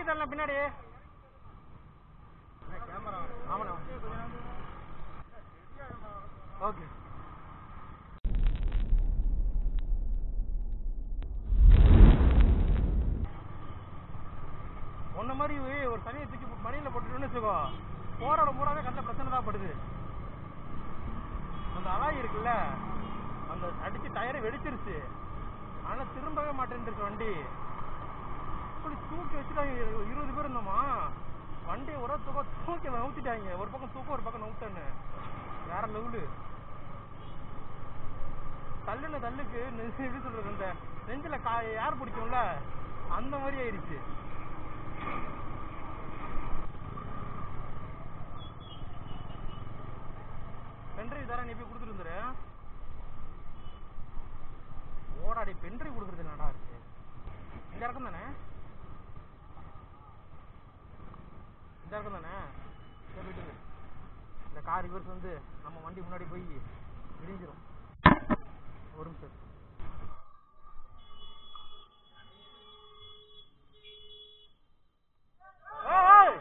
தரலாம் பின்னாடி ஆமாண்ணா ஓகே உன்ன மாதிரி ஒரு தனியை தூக்கி மணியில போட்டுட்டுன்னு வச்சுக்கோ போற பூராவே கண்ட பிரச்சனை தான் படுது அந்த அலாய் இருக்குல்ல அந்த அடிச்சு டயரை வெடிச்சிருச்சு ஆனா திரும்பவே மாட்டேன்ருச்சு வண்டி இப்படி தூக்கி வச்சுட்டாங்க இருபது பேர் இருந்தோமா வண்டியை ஒரு தூக்கம் தூக்கி நவுத்திட்டாங்க ஒரு பக்கம் தூக்கம் ஒரு பக்கம் நவுத்தன்னு வேற லெவலு தள்ளுன தள்ளுக்கு நெ- எப்படி சொல்றது இந்த நெஞ்சில கா யார் பிடிக்கும்ல அந்த மாதிரி ஆயிடுச்சு பென்ட்ரைவ் தர நீ போய் கொடுத்துட்டு வந்துரு ஓடாடி பென்ட்ரைவ் கொடுக்குறது என்னடா இருக்கு இந்த இறக்கம் தானே இந்த இறக்கம் தானே சரி விட்டுரு இந்த கார் ரிவர்ஸ் வந்து நம்ம வண்டி முன்னாடி போய் இடிஞ்சிரும் ஒரு நிமிஷம் ஏய், ஏய்.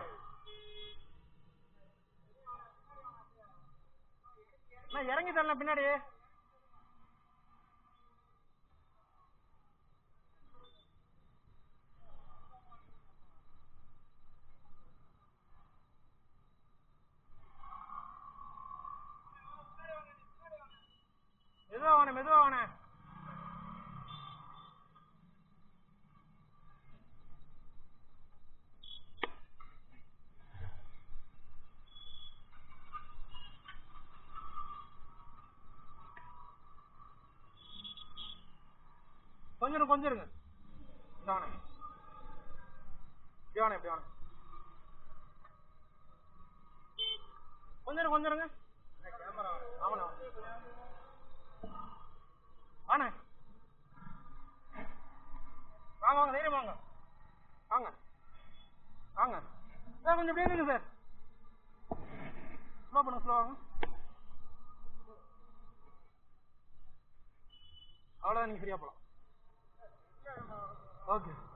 நான் இறங்கி தரலாம் பின்னாடி மெதுவா வாணே மெதுவா வாணே கொஞ்சம் இரு, கொஞ்சம் இருங்க இந்த வாணே இப்படி வாணே இப்படி வாணே கொஞ்சம் இரு, கொஞ்சம் இருங்க ஆமாண்ணா வாண்ணே வாங்க வாங்க தைரியம் வாங்க வாங்க வாங்க சார் கொஞ்சம் இப்படியே இருங்க சார் ஸ்லோ பண்ணுங்க ஸ்லோ வாங்க அவ்வளோதான் நீங்கள் ஃப்ரீயாக போகலாம் ஓகே